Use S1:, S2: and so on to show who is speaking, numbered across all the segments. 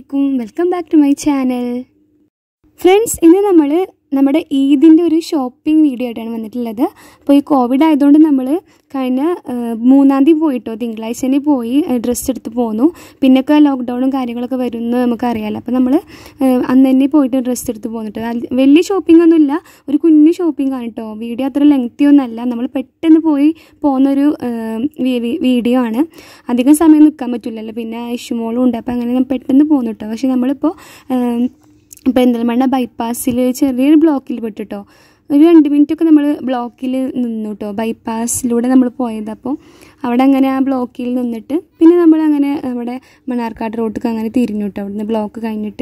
S1: അലൈക്കും welcome back to my channel friends ഇന്ന് നമ്മൾ നമ്മുടെ ഈദിൻ്റെ ഒരു ഷോപ്പിംഗ് വീഡിയോ ആയിട്ടാണ് വന്നിട്ടുള്ളത് അപ്പോൾ ഈ കോവിഡ് ആയതുകൊണ്ട് നമ്മൾ കഴിഞ്ഞ ആ, മൂന്നാം തീയതി പോയിട്ടോ തിങ്കളാഴ്ച പോയി ഡ്രസ്സ് എടുത്ത് പോന്നു പിന്നൊക്കെ ലോക്ക്ഡൗണും കാര്യങ്ങളൊക്കെ വരുമെന്ന് നമുക്കറിയാമല്ലോ അപ്പോൾ നമ്മൾ അന്ന് തന്നെ പോയിട്ട് ഡ്രസ്സ് എടുത്ത് പോന്നിട്ട് അത് വലിയ ഷോപ്പിംഗ് ഒന്നുമില്ല ഒരു കുഞ്ഞു ഷോപ്പിംഗ് ആണ് കേട്ടോ വീഡിയോ അത്ര ലെങ്തി ഒന്നല്ല നമ്മൾ പെട്ടെന്ന് പോയി പോകുന്നൊരു ആ, വീ- വീഡിയോ ആണ് അധികം സമയം നിൽക്കാൻ പറ്റില്ലല്ലോ പിന്നെ ഇഷുമോളും ഉണ്ട് അപ്പോൾ അങ്ങനെ നമ്മൾ പെട്ടെന്ന് പോകുന്നു കേട്ടോ പക്ഷെ നമ്മളിപ്പോൾ പെരിന്തൽമണ്ണ ബൈപ്പാസിൽ ചെറിയൊരു ബ്ലോക്കിൽ പെട്ടിട്ടോ ഒരു രണ്ട് മിനിറ്റ് ഒക്കെ നമ്മൾ ബ്ലോക്കിൽ നിന്നു കേട്ടോ ബൈപ്പാസിലൂടെ നമ്മൾ പോയത് അപ്പോൾ അവിടെ അങ്ങനെ ആ ബ്ലോക്കിൽ നിന്നിട്ട് പിന്നെ നമ്മൾ അങ്ങനെ അവിടെ മണ്ണാർക്കാട് റോട്ടിക്ക് അങ്ങനെ തിരിഞ്ഞു കേട്ടോ അവിടുന്ന് ബ്ലോക്ക് കഴിഞ്ഞിട്ട്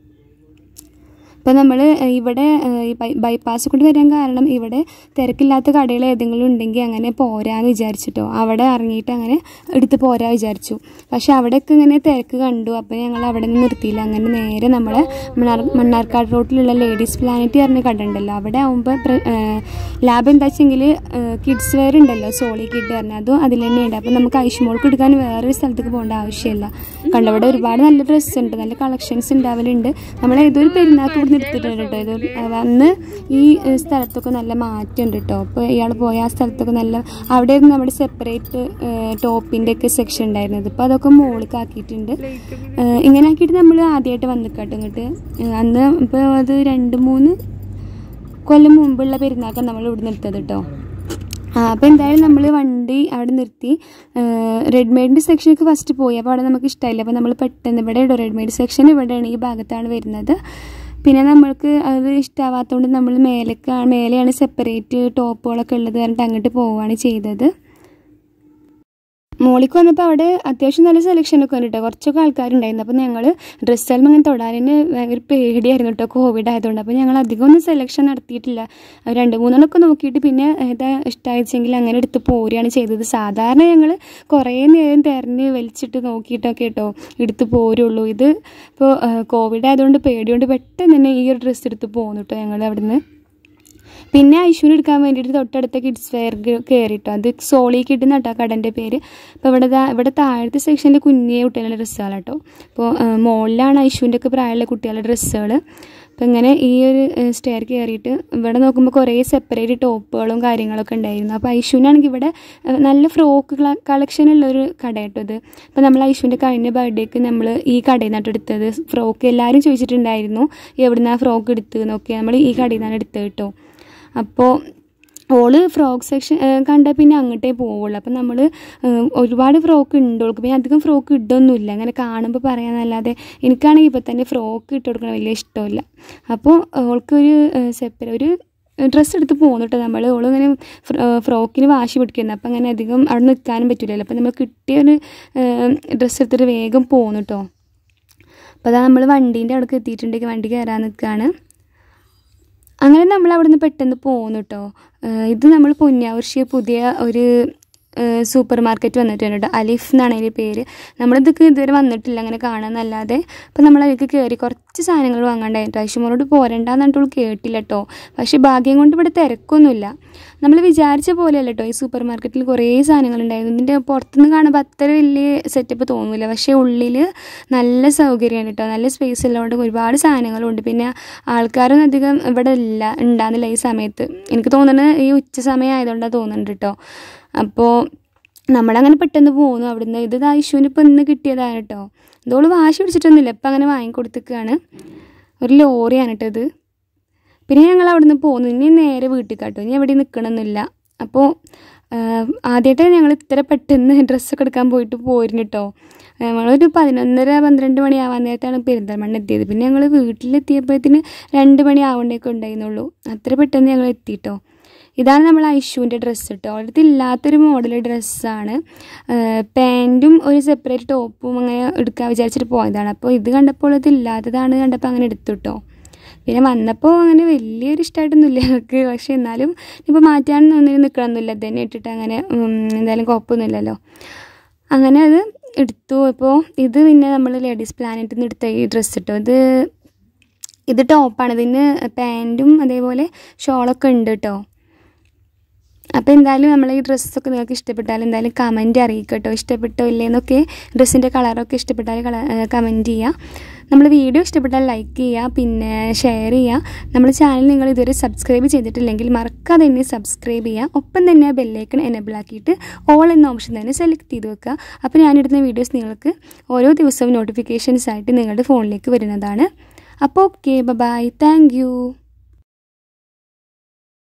S1: അപ്പോൾ നമ്മൾ ഇവിടെ ഏഹ്, ഈ ബൈ ബൈപ്പാസ് കൊണ്ട് വരാൻ കാരണം ഇവിടെ തിരക്കില്ലാത്ത കടകൾ ഏതെങ്കിലും ഉണ്ടെങ്കിൽ അങ്ങനെ പോരാന്ന് വിചാരിച്ചിട്ടോ അവിടെ ഇറങ്ങിയിട്ട് അങ്ങനെ എടുത്ത് പോരാ വിചാരിച്ചു പക്ഷെ അവിടെയൊക്കെ ഇങ്ങനെ തിരക്ക് കണ്ടു അപ്പോൾ ഞങ്ങൾ അവിടെ നിന്ന് നിർത്തിയില്ല അങ്ങനെ നേരെ നമ്മൾ മണ്ണാർ മണ്ണാർക്കാട് റോട്ടിലുള്ള ലേഡീസ് പ്ലാനറ്റ് പറഞ്ഞ കട ഉണ്ടല്ലോ അവിടെ ആകുമ്പോൾ ലാബ് എന്താ വെച്ചെങ്കിൽ കിഡ്സ് വെയർ ഉണ്ടല്ലോ സോളി കിഡ് പറഞ്ഞ അതും അതിൽ തന്നെ ഉണ്ട് അപ്പോൾ നമുക്ക് ഐഷ്മോൾക്ക് എടുക്കാൻ വേറൊരു സ്ഥലത്തേക്ക് പോകേണ്ട ആവശ്യമില്ല കണ്ടോ ഇവിടെ ഒരുപാട് നല്ല ഡ്രസ്സ് ഉണ്ട് നല്ല കളക്ഷൻസ് ഉണ്ടാവലുണ്ട് നമ്മൾ ഏതൊരു പെരുന്നാൾക്ക് ഇവിടുന്ന് എടുത്തിട്ടുണ്ട് കേട്ടോ ഇത് അന്ന് ഈ ഏഹ്, സ്ഥലത്തൊക്കെ നല്ല മാറ്റമുണ്ട് കേട്ടോ അപ്പോൾ ഇയാൾ പോയ ആ സ്ഥലത്തൊക്കെ നല്ല അവിടെ നമ്മുടെ സെപ്പറേറ്റ് ടോപ്പിൻ്റെ ഒക്കെ സെക്ഷൻ ഉണ്ടായിരുന്നത് ഇപ്പോൾ അതൊക്കെ മുകളിലേക്ക് ആക്കിയിട്ടുണ്ട് ഏഹ്, ഇങ്ങനെ ആക്കിയിട്ട് നമ്മൾ ആദ്യമായിട്ട് വന്നിക്കാട്ടോ ഇങ്ങോട്ട് ഏഹ്, അന്ന് ഇപ്പോൾ അത് രണ്ട് മൂന്ന് കൊല്ലം മുമ്പുള്ള പെരുന്നാൾക്കാണ് നമ്മൾ ഇവിടുന്ന് എടുത്തത് കേട്ടോ ആ അപ്പോൾ എന്തായാലും നമ്മൾ വണ്ടി അവിടെ നിർത്തി റെഡ്മെയ്ഡിൻ്റെ സെക്ഷനിലേക്ക് ഫസ്റ്റ് പോയി അപ്പോൾ അവിടെ നമുക്ക് ഇഷ്ടമായില്ല അപ്പോൾ നമ്മൾ പെട്ടെന്ന് ഇവിടെ ഇടും റെഡ്മെയ്ഡ് സെക്ഷൻ ഇവിടെയാണ് ഈ ഭാഗത്താണ് വരുന്നത് പിന്നെ നമ്മൾക്ക് അത് ഇഷ്ടമാവാത്തതുകൊണ്ട് നമ്മൾ മേലേക്കാണ് മേലെയാണ് സെപ്പറേറ്റ് ടോപ്പുകളൊക്കെ ഉള്ളത് പറഞ്ഞിട്ട് അങ്ങോട്ട് പോവുകയാണ് ചെയ്തത് മോളിക്ക് വന്നപ്പോൾ അവിടെ അത്യാവശ്യം നല്ല സെലക്ഷനൊക്കെ ഉണ്ട് കേട്ടോ കുറച്ചൊക്കെ ആൾക്കാരുണ്ടായിരുന്നു അപ്പോൾ ഞങ്ങൾ ഡ്രസ്സ് ആയാലും അങ്ങനെ തൊടാനിന് ഭയങ്കര പേടിയായിരുന്നു കേട്ടോ കോവിഡ് ആയതുകൊണ്ട് അപ്പോൾ ഞങ്ങൾ അധികം ഒന്നും സെലക്ഷൻ നടത്തിയിട്ടില്ല അത് രണ്ട് മൂന്നെണ്ണമൊക്കെ നോക്കിയിട്ട് പിന്നെ ഏതാ ഇഷ്ടമായിച്ചെങ്കിൽ അങ്ങനെ എടുത്ത് പോരുകയാണ് ചെയ്തത് സാധാരണ ഞങ്ങൾ കുറേ നേരം തിരഞ്ഞ് വലിച്ചിട്ട് നോക്കിയിട്ടൊക്കെ കേട്ടോ എടുത്ത് പോരുള്ളൂ ഇത് ഇപ്പോൾ കോവിഡ് ആയതുകൊണ്ട് പേടിയോണ്ട് പെട്ടെന്ന് തന്നെ ഈ ഒരു ഡ്രസ്സ് എടുത്ത് പോന്നു കേട്ടോ ഞങ്ങൾ അവിടുന്ന് പിന്നെ ഐശുവിന് എടുക്കാൻ വേണ്ടിയിട്ട് തൊട്ടടുത്ത കിഡ്സ് വെയർ കയറിട്ടോ അത് സോളി കിഡ് നട്ടാ കടൻ്റെ പേര് അപ്പോൾ ഇവിടെ ദാ ഇവിടെ താഴത്തെ സെക്ഷനിൽ കുഞ്ഞിയ കുട്ടികളുടെ ഡ്രസ്സുകൾ കേട്ടോ അപ്പോൾ മുകളിലാണ് ഐശുവിൻ്റെ ഒക്കെ പ്രായമുള്ള കുട്ടികളുടെ ഡ്രസ്സുകൾ അപ്പോൾ ഇങ്ങനെ ഈ ഒരു സ്റ്റെയർ കയറിയിട്ട് ഇവിടെ നോക്കുമ്പോൾ കുറേ സെപ്പറേറ്റ് ടോപ്പുകളും കാര്യങ്ങളൊക്കെ ഉണ്ടായിരുന്നു അപ്പോൾ ഐശുവിനാണെങ്കിൽ ഇവിടെ ഏഹ്, നല്ല ഫ്രോക്ക് കളക്ഷൻ ഉള്ളൊരു കട കേട്ടോ ഇത് അപ്പോൾ നമ്മൾ ഐശുവിൻ്റെ കഴിഞ്ഞ ബർത്ത്ഡേക്ക് നമ്മൾ ഈ കടയിൽ നിന്നാണ് എടുത്തത് ഫ്രോക്ക് എല്ലാവരും ചോദിച്ചിട്ടുണ്ടായിരുന്നു എവിടുന്നാണ് ഫ്രോക്ക് എടുത്തത് എന്നൊക്കെ നമ്മൾ ഈ കടയിൽ നിന്നാണ് എടുത്തത് കേട്ടോ അപ്പോൾ ഓള് ഫ്രോക്ക് സെക്ഷൻ കണ്ടാൽ പിന്നെ അങ്ങോട്ടേ പോവുള്ളൂ അപ്പം നമ്മൾ ഒരുപാട് ഫ്രോക്ക് ഉണ്ട് ഓൾക്ക് പിന്നെ അധികം ഫ്രോക്ക് ഇടൊന്നുമില്ല അങ്ങനെ കാണുമ്പോൾ പറയാനല്ലാതെ എനിക്കാണെങ്കിൽ ഇപ്പം തന്നെ ഫ്രോക്ക് ഇട്ട് കൊടുക്കണം വലിയ ഇഷ്ടമില്ല അപ്പോൾ ഓൾക്കൊരു സെപ്പറേ ഒരു ഡ്രസ്സ് എടുത്ത് പോന്നിട്ട് നമ്മൾ ഓളിങ്ങനെ ഫ്രോക്കിന് വാശി പിടിക്കുന്നത് അപ്പം അങ്ങനെ അധികം അവിടെ നിൽക്കാനും പറ്റില്ലല്ലോ അപ്പം നമ്മൾ കിട്ടിയ ഒരു ഡ്രസ്സ് എടുത്തിട്ട് വേഗം പോന്നു കേട്ടോ അപ്പോൾ അതാ നമ്മൾ വണ്ടീൻ്റെ അവിടേക്ക് എത്തിയിട്ടുണ്ടെങ്കിൽ വണ്ടി കയറാൻ നിൽക്കുകയാണ് അങ്ങനെ നമ്മൾ അവിടെ നിന്ന് പെട്ടെന്ന് പോന്നു കേട്ടോ ഇത് നമ്മൾ പൊന്നാവർഷിയ പുതിയ ഒരു സൂപ്പർ മാർക്കറ്റ് വന്നിട്ടുണ്ട് കേട്ടോ അലിഫ് എന്നാണ് അതിൻ്റെ പേര് നമ്മളിതൊക്കെ ഇതുവരെ വന്നിട്ടില്ല അങ്ങനെ കാണാമെന്നല്ലാതെ അപ്പോൾ നമ്മൾ അതിലേക്ക് കയറി കുറച്ച് സാധനങ്ങൾ വാങ്ങാണ്ടായിരുന്നു ഐഷുമോളോട് പോരണ്ടെന്ന് പറഞ്ഞിട്ട് കേട്ടില്ല കേട്ടോ പക്ഷേ ഭാഗ്യം കൊണ്ട് ഇവിടെ തിരക്കൊന്നുമില്ല നമ്മൾ വിചാരിച്ച പോലെയല്ല കേട്ടോ ഈ സൂപ്പർ മാർക്കറ്റിൽ കുറേ സാധനങ്ങളുണ്ടായിരുന്നു ഇതിൻ്റെ പുറത്തുനിന്ന് കാണുമ്പോൾ അത്ര വലിയ സെറ്റപ്പ് തോന്നില്ല പക്ഷേ ഉള്ളിൽ നല്ല സൗകര്യമാണ് കേട്ടോ നല്ല സ്പേസ് ഉള്ളതുകൊണ്ട് ഒരുപാട് സാധനങ്ങളുണ്ട് പിന്നെ ആൾക്കാരൊന്നും അധികം ഇവിടെ ഇല്ല ഉണ്ടാകുന്നില്ല ഈ സമയത്ത് എനിക്ക് തോന്നുന്നത് ഈ ഉച്ച സമയം ആയതുകൊണ്ടാണ് തോന്നുന്നുണ്ട് കേട്ടോ അപ്പോൾ നമ്മളങ്ങനെ പെട്ടെന്ന് പോകുന്നു അവിടുന്ന് ഇത് ഐശുവിന് ഇപ്പോൾ ഇന്ന് കിട്ടിയതാണ് കേട്ടോ ഇതോള് വാശി പിടിച്ചിട്ടൊന്നുമില്ല ഇപ്പം അങ്ങനെ വാങ്ങിക്കൊടുത്തിക്കാണ് ഒരു ലോറിയാണ് കേട്ടോ ഇത് പിന്നെ ഞങ്ങൾ അവിടുന്ന് പോന്നു ഇനി നേരെ വീട്ടിൽ കേട്ടോ ഇനി എവിടെ നിൽക്കണമെന്നില്ല അപ്പോൾ ആദ്യമായിട്ട് ഞങ്ങൾ ഇത്ര പെട്ടെന്ന് ഡ്രസ്സൊക്കെ എടുക്കാൻ പോയിട്ട് പോയിരുന്നു കേട്ടോ നമ്മളൊരു പതിനൊന്നര പന്ത്രണ്ട് മണിയാവാൻ നേരത്താണ് പെരിന്തൽമണ്ണ എത്തിയത് പിന്നെ ഞങ്ങൾ വീട്ടിലെത്തിയപ്പോഴത്തേന് രണ്ട് മണി ആവേണ്ടതൊക്കെ ഉണ്ടായിരുന്നുള്ളൂ അത്ര പെട്ടെന്ന് ഞങ്ങൾ എത്തിയിട്ടോ ഇതാണ് നമ്മൾ ഐഷുവിൻ്റെ ഡ്രസ്സ് കേട്ടോ അവരുടെ ഇല്ലാത്തൊരു മോഡൽ ഡ്രസ്സാണ് പാൻറ്റും ഒരു സെപ്പറേറ്റ് ടോപ്പും അങ്ങനെ എടുക്കാൻ വിചാരിച്ചിട്ട് പോയതാണ് അപ്പോൾ ഇത് കണ്ടപ്പോൾ ഇത് ഇല്ലാത്തതാണ് കണ്ടപ്പോൾ അങ്ങനെ എടുത്തു കേട്ടോ പിന്നെ വന്നപ്പോൾ അങ്ങനെ വലിയൊരു ഇഷ്ടമായിട്ടൊന്നുമില്ല എനിക്ക് പക്ഷേ എന്നാലും ഇപ്പോൾ മാറ്റാൻ ഒന്നിനും നിൽക്കണമെന്നില്ല ഇത് തന്നെ ഇട്ടിട്ട് അങ്ങനെ ഉം, എന്തായാലും കുഴപ്പമൊന്നുമില്ലല്ലോ അങ്ങനെ അത് എടുത്തു അപ്പോൾ ഇത് പിന്നെ നമ്മൾ ലേഡീസ് പ്ലാനറ്റിൽ നിന്ന് എടുത്ത ഈ ഡ്രസ്സ് കേട്ടോ ഇത് ഇത് ടോപ്പാണ് ഇതിന് പാൻറ്റും അതേപോലെ ഷോളൊക്കെ ഉണ്ട് കേട്ടോ അപ്പോൾ എന്തായാലും നമ്മൾ ഈ ഡ്രസ്സൊക്കെ നിങ്ങൾക്ക് ഇഷ്ടപ്പെട്ടാൽ എന്തായാലും കമൻറ്റ് അറിയിക്കുക കേട്ടോ ഇഷ്ടപ്പെട്ടോ ഇല്ലേന്നൊക്കെ ഡ്രസ്സിൻ്റെ കളറൊക്കെ ഇഷ്ടപ്പെട്ടാൽ കള കമൻറ്റ് ചെയ്യുക നമ്മൾ വീഡിയോ ഇഷ്ടപ്പെട്ടാൽ ലൈക്ക് ചെയ്യുക പിന്നെ ഷെയർ ചെയ്യുക നമ്മുടെ ചാനൽ നിങ്ങൾ ഇതുവരെ സബ്സ്ക്രൈബ് ചെയ്തിട്ടില്ലെങ്കിൽ മറക്കാതെ തന്നെ സബ്സ്ക്രൈബ് ചെയ്യുക ഒപ്പം തന്നെ ആ ബെല്ലൈക്കൺ എനബിൾ ആക്കിയിട്ട് ഓൾ എന്ന ഓപ്ഷൻ തന്നെ സെലക്ട് ചെയ്ത് വെക്കുക അപ്പോൾ ഞാനിടുന്ന വീഡിയോസ് നിങ്ങൾക്ക് ഓരോ ദിവസവും നോട്ടിഫിക്കേഷൻസ് ആയിട്ട് നിങ്ങളുടെ ഫോണിലേക്ക് വരുന്നതാണ് അപ്പോൾ ഓക്കെ ബൈ താങ്ക് യു